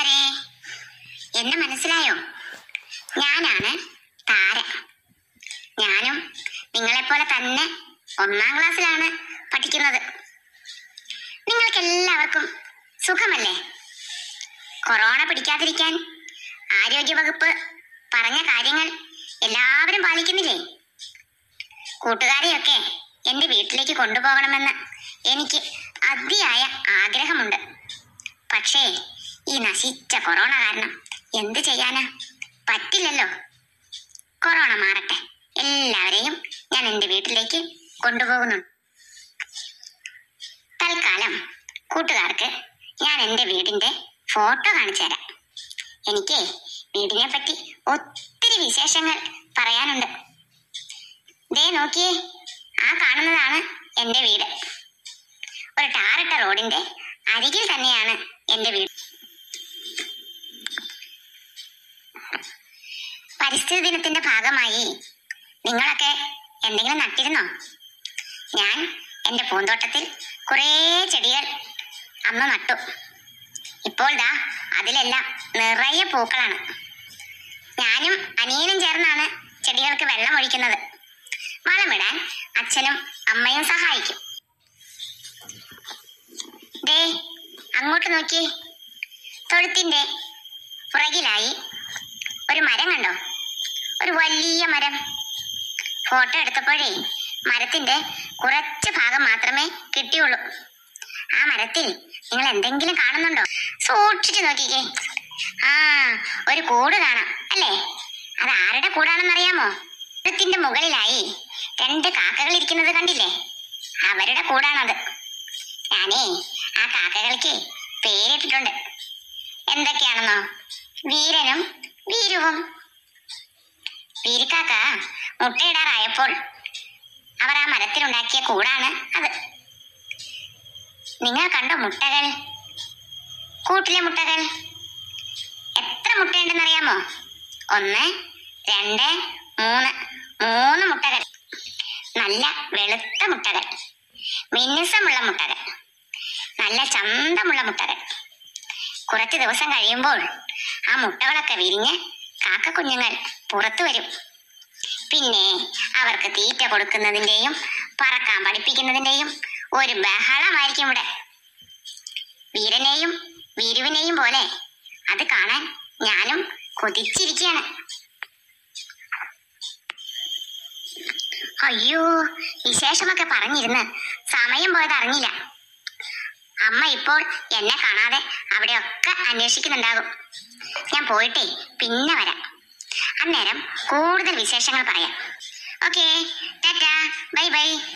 കൂട്ടുകാരെ എന്നെ മനസ്സിലായോ ഞാനാണ് താര ഞാനും നിങ്ങളെപ്പോലെ തന്നെ ഒന്നാം ക്ലാസ്സിലാണ് പഠിക്കുന്നത് നിങ്ങൾക്ക് എല്ലാവർക്കും സുഖമല്ലേ കൊറോണ പിടിക്കാതിരിക്കാൻ ആരോഗ്യവകുപ്പ് പറഞ്ഞ കാര്യങ്ങൾ എല്ലാവരും പാലിക്കുന്നില്ലേ കൂട്ടുകാരെയൊക്കെ എൻ്റെ വീട്ടിലേക്ക് കൊണ്ടുപോകണമെന്ന് എനിക്ക് അതിയായ ആഗ്രഹമുണ്ട് പക്ഷേ ഈ നശിച്ച കൊറോണ കാരണം എന്ത് ചെയ്യാനാ പറ്റില്ലല്ലോ കൊറോണ മാറട്ടെ എല്ലാവരെയും ഞാൻ എൻ്റെ വീട്ടിലേക്ക് കൊണ്ടുപോകുന്നുണ്ട് തൽക്കാലം കൂട്ടുകാർക്ക് ഞാൻ എൻ്റെ വീടിൻ്റെ ഫോട്ടോ കാണിച്ചു തരാം എനിക്ക് വീടിനെ പറ്റി ഒത്തിരി വിശേഷങ്ങൾ പറയാനുണ്ട് ദേ നോക്കിയേ ആ കാണുന്നതാണ് എൻ്റെ വീട് ഒരു ടാറിട്ട റോഡിന്റെ അരികിൽ തന്നെയാണ് എൻ്റെ വീട് പരിസ്ഥിതി ദിനത്തിന്റെ ഭാഗമായി നിങ്ങളൊക്കെ എന്തെങ്കിലും നട്ടിരുന്നോ ഞാൻ എൻ്റെ പൂന്തോട്ടത്തിൽ കുറേ ചെടികൾ അന്ന് നട്ടു ഇപ്പോൾ ദാ അതിലെല്ലാം നിറയെ പൂക്കളാണ് ഞാനും അനിയനും ചേർന്നാണ് ചെടികൾക്ക് വെള്ളം ഒഴിക്കുന്നത് വളമിടാൻ അച്ഛനും അമ്മയും സഹായിക്കും ദേ അങ്ങോട്ട് നോക്കി തൊഴുത്തിന്റെ പുറകിലായി ഒരു മരം കണ്ടോ ഒരു വലിയ മരം ഫോട്ടോ എടുത്തപ്പോഴേ മരത്തിന്റെ കുറച്ച് ഭാഗം മാത്രമേ കിട്ടിയുള്ളൂ ആ മരത്തിൽ നിങ്ങൾ എന്തെങ്കിലും കാണുന്നുണ്ടോ സൂക്ഷിച്ചു നോക്കിക്കേ ആ ഒരു കൂട് കാണാം അല്ലേ അത് ആരുടെ കൂടാണെന്നറിയാമോ മരത്തിന്റെ മുകളിലായി രണ്ട് കാക്കകൾ ഇരിക്കുന്നത് കണ്ടില്ലേ അവരുടെ കൂടാണത് ഞാനേ ആ കാക്കകൾക്ക് പേരിട്ടിട്ടുണ്ട് എന്തൊക്കെയാണെന്നോ വീരനും വീരുവും വീരിക്കാക്ക മുട്ടയിടാറായപ്പോൾ അവർ ആ മരത്തിലുണ്ടാക്കിയ കൂടാണ് അത് നിങ്ങൾ കണ്ടോ മുട്ടകൾ കൂട്ടിലെ മുട്ടകൾ എത്ര മുട്ടയുണ്ടെന്നറിയാമോ ഒന്ന് രണ്ട് മൂന്ന് മൂന്ന് മുട്ടകൾ നല്ല വെളുത്ത മുട്ടകൾ മിനുസമുള്ള മുട്ടകൾ നല്ല ചന്തമുള്ള മുട്ടകൾ കുറച്ച് ദിവസം കഴിയുമ്പോൾ ആ മുട്ടകളൊക്കെ വിരിഞ്ഞ് കാക്ക കുഞ്ഞുങ്ങൾ പുറത്തു വരും പിന്നെ അവർക്ക് തീറ്റ കൊടുക്കുന്നതിന്റെയും പറക്കാൻ പഠിപ്പിക്കുന്നതിന്റെയും ഒരു ബഹളമായിരിക്കും ഇവിടെ വീരനെയും വീരുവിനെയും പോലെ അത് കാണാൻ ഞാനും കൊതിച്ചിരിക്കുകയാണ് അയ്യോ വിശേഷമൊക്കെ പറഞ്ഞിരുന്ന് സമയം പോയത് അറിഞ്ഞില്ല അമ്മ ഇപ്പോൾ എന്നെ കാണാതെ അവിടെയൊക്കെ അന്വേഷിക്കുന്നുണ്ടാകും ഞാൻ പോയിട്ടേ പിന്നെ വരാം അന്നേരം കൂടുതൽ വിശേഷങ്ങൾ പറയാം ഓക്കേ ടാറ്റാ ബൈ ബൈ